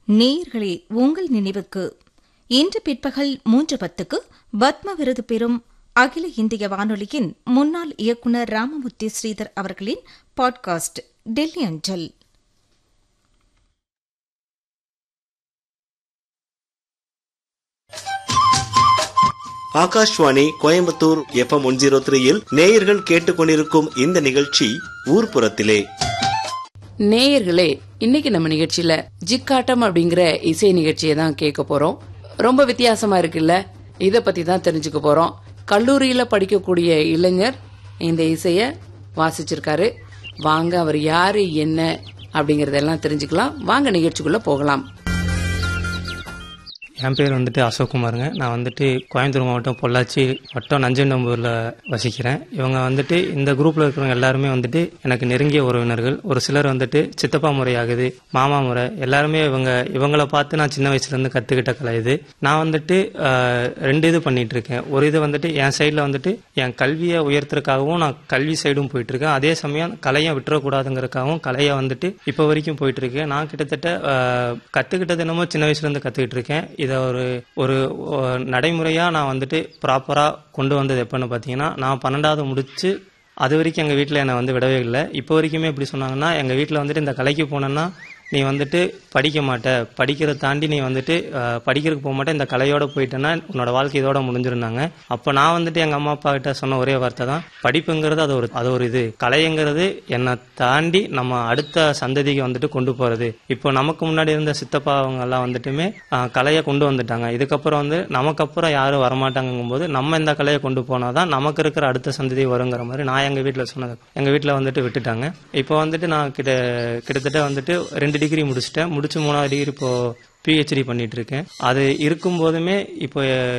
நேயர்களே உங்கள் நினைவுக்கு இன்று பிற்பகல் மூன்று பத்துக்கு பத்ம விருது பெறும் அகில இந்திய வானொலியின் முன்னாள் இயக்குநர் ராமமூர்த்தி ஸ்ரீதர் அவர்களின் பாட்காஸ்ட் டெல்லி அஞ்சல் Akashvani Coimbatore FM one zero த்ரீயில் நேயர்கள் கேட்டுக்கொண்டிருக்கும் இந்த நிகழ்ச்சி ஊர்ப்புறத்திலே நேயர்களே இன்னைக்கு நம்ம நிகழ்ச்சியில ஜிக்காட்டம் அப்படிங்கிற இசை நிகழ்ச்சியை தான் கேட்க போறோம் ரொம்ப வித்தியாசமா இருக்குல்ல இத பத்தி தான் தெரிஞ்சுக்க போறோம் கல்லூரியில படிக்கக்கூடிய இளைஞர் இந்த இசைய வாசிச்சிருக்காரு வாங்க அவர் யாரு என்ன அப்படிங்கறதெல்லாம் தெரிஞ்சுக்கலாம் வாங்க நிகழ்ச்சிக்குள்ள போகலாம் என் பேர் வந்துட்டு அசோக்குமாருங்க நான் வந்துட்டு கோயம்புத்தூர் மாவட்டம் பொள்ளாச்சி வட்டம் நஞ்சண்டம்பூரில் வசிக்கிறேன் இவங்க வந்துட்டு இந்த குரூப்பில் இருக்கிறவங்க எல்லாருமே வந்துட்டு எனக்கு நெருங்கிய உறவினர்கள் ஒரு சிலர் வந்துட்டு சித்தப்பா முறை ஆகுது மாமா முறை எல்லாருமே இவங்க இவங்கள பார்த்து நான் சின்ன வயசுலேருந்து கற்றுக்கிட்ட கலை இது நான் வந்துட்டு ஆஹ், ரெண்டு இது பண்ணிட்டு இருக்கேன் ஒரு இது வந்துட்டு என் சைடில் வந்துட்டு என் கல்வியை உயர்த்துறதுக்காகவும் நான் கல்வி சைடும் போயிட்டு இருக்கேன் அதே சமயம் கலையை விட்டுறக்கூடாதுங்கிறதுக்காகவும் கலையை வந்துட்டு இப்போ வரைக்கும் போயிட்டு இருக்கேன் நான் கிட்டத்தட்ட ஆஹ், கத்துக்கிட்டது என்னமோ சின்ன வயசுல இருந்து கத்துக்கிட்டு இருக்கேன் இதை ஒரு ஒரு ஒரு நடைமுறையா நான் வந்துட்டு ப்ராப்பரா கொண்டு வந்தது எப்பன்னு பார்த்தீங்கன்னா நான் பன்னெண்டாவது முடிச்சு அது வரைக்கும் எங்கள் வீட்டில் என்னை வந்து விடவே இல்லை இப்போ வரைக்குமே எப்படி சொன்னாங்கன்னா எங்கள் வீட்டில் வந்துட்டு இந்த கலைக்கு போனேன்னா நீ வந்துட்டு படிக்க மாட்ட படிக்கிறத தாண்டி நீ வந்துட்டு அஹ், படிக்கிறதுக்கு போக மாட்டே இந்த கலையோட போயிட்டேன்னா உன்னோட வாழ்க்கை இதோட முடிஞ்சிருந்தாங்க அப்போ நான் வந்துட்டு எங்கள் அம்மா அப்பா கிட்ட சொன்ன ஒரே வார்த்தை தான் படிப்புங்கிறது அது ஒரு அது ஒரு இது கலைங்கிறது என்னை தாண்டி நம்ம அடுத்த சந்ததிக்கு வந்துட்டு கொண்டு போகிறது இப்போ நமக்கு முன்னாடி இருந்த சித்தப்பா அவங்க எல்லாம் வந்துட்டுமே அஹ், கலையை கொண்டு வந்துட்டாங்க இதுக்கப்புறம் வந்து நமக்கு அப்புறம் யாரும் வரமாட்டாங்கும் போது நம்ம இந்த கலையை கொண்டு போனாதான் நமக்கு இருக்கிற அடுத்த சந்ததி வருங்கிற மாதிரி நான் எங்கள் வீட்டில் சொன்னது எங்கள் வீட்டில் வந்துட்டு விட்டுட்டாங்க இப்போ வந்துட்டு நான் கிட்ட கிட்டத்தட்ட வந்துட்டு ரெண்டு டிகிரி முடிச்சிட்டேன் முடிச்சு மூணாவது டிகிரி இப்போ பிஹெச்டி பண்ணிட்டு இருக்கேன் அது இருக்கும் போதுமே இப்போ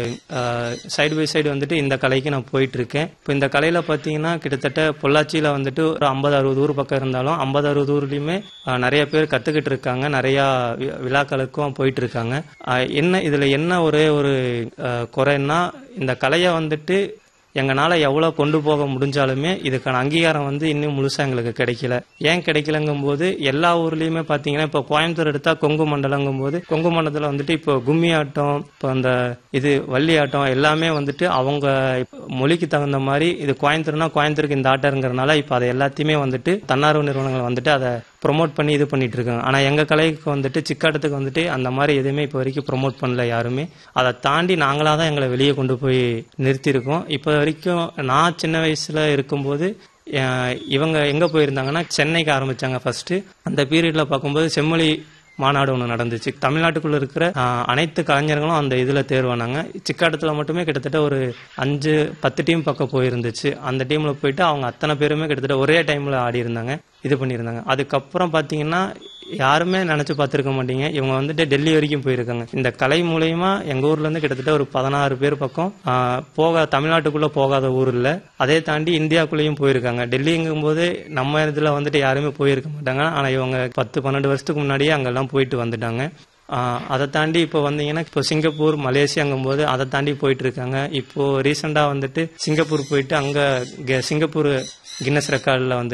சைடு பை சைடு வந்துட்டு இந்த கலைக்கு நான் போயிட்டு இருக்கேன் இப்போ இந்த கலையில பார்த்தீங்கன்னா கிட்டத்தட்ட பொள்ளாச்சியில வந்துட்டு ஒரு ஐம்பது அறுபது ஊர் பக்கம் இருந்தாலும் ஐம்பது அறுபது ஊர்லயுமே அஹ், நிறைய பேர் கத்துக்கிட்டு இருக்காங்க நிறைய வி- விழாக்களுக்கும் போயிட்டு இருக்காங்க அஹ், என்ன இதுல என்ன ஒரே ஒரு அஹ், குறைன்னா இந்த கலையை வந்துட்டு எங்களால் எவ்வளோ கொண்டு போக முடிஞ்சாலுமே இதுக்கான அங்கீகாரம் வந்து இன்னும் முழுசாக எங்களுக்கு கிடைக்கல ஏன் கிடைக்கலங்கும் போது எல்லா ஊர்லேயுமே பார்த்தீங்கன்னா இப்போ கோயம்புத்தூர் எடுத்தால் கொங்கு மண்டலங்கும் போது கொங்கு மண்டலத்தில் வந்துட்டு இப்போ கும்மி ஆட்டம் இப்போ அந்த இது வள்ளி ஆட்டம் எல்லாமே வந்துட்டு அவங்க இப்ப மொழிக்கு தகுந்த மாதிரி இது கோயம்புத்தூர்னா கோயம்புத்தூருக்கு இந்த ஆட்டங்கிறதுனால இப்போ அதை எல்லாத்தையுமே வந்துட்டு தன்னார்வ நிறுவனங்கள் வந்துட்டு அதை ப்ரொமோட் பண்ணி இது பண்ணிட்டு இருக்காங்க ஆனா எங்க கலைக்கு வந்துட்டு சிக்காட்டத்துக்கு வந்துட்டு அந்த மாதிரி எதுவுமே இப்போ வரைக்கும் ப்ரொமோட் பண்ணல யாருமே அதை தாண்டி நாங்களா தான் எங்களை வெளியே கொண்டு போய் நிறுத்தியிருக்கோம் இப்போ வரைக்கும் நான் சின்ன வயசுல இருக்கும்போது அஹ், இவங்க எங்க போயிருந்தாங்கன்னா சென்னைக்கு ஆரம்பிச்சாங்க ஃபர்ஸ்ட் அந்த பீரியட்ல பார்க்கும்போது செம்மொழி மாநாடு ஒன்று நடந்துச்சு தமிழ்நாட்டுக்குள்ள இருக்கிற ஆஹ், அனைத்து கலைஞர்களும் அந்த இதுல தேர்வானாங்க சிக்காட்டத்துல மட்டுமே கிட்டத்தட்ட ஒரு அஞ்சு பத்து டீம் பக்கம் போயிருந்துச்சு அந்த டீம்ல போயிட்டு அவங்க அத்தனை பேருமே கிட்டத்தட்ட ஒரே டைம்ல ஆடி இருந்தாங்க இது பண்ணியிருந்தாங்க அதுக்கப்புறம் பாத்தீங்கன்னா யாருமே நினைச்சு பார்த்திருக்க மாட்டீங்க இவங்க வந்துட்டு டெல்லி வரைக்கும் போயிருக்காங்க இந்த கலை மூலயமா எங்க ஊர்ல இருந்து கிட்டத்தட்ட ஒரு பதினாறு பேர் பக்கம் ஆஹ், போக தமிழ்நாட்டுக்குள்ள போகாத ஊர் இல்ல அதே தாண்டி இந்தியாக்குள்ளேயும் போயிருக்காங்க டெல்லிங்கும் போது நம்ம இதுல வந்துட்டு யாருமே போயிருக்க மாட்டாங்க ஆனா இவங்க பத்து பன்னெண்டு வருஷத்துக்கு முன்னாடியே அங்கெல்லாம் போயிட்டு வந்துட்டாங்க ஆஹ், அதை தாண்டி இப்போ வந்தீங்கன்னா இப்போ சிங்கப்பூர் மலேசியாங்கும் போது அதை தாண்டி போயிட்டு இருக்காங்க இப்போ ரீசெண்டா வந்துட்டு சிங்கப்பூர் போயிட்டு அங்க கெ- சிங்கப்பூர் கின்னஸ் ரெக்கார்டில் வந்து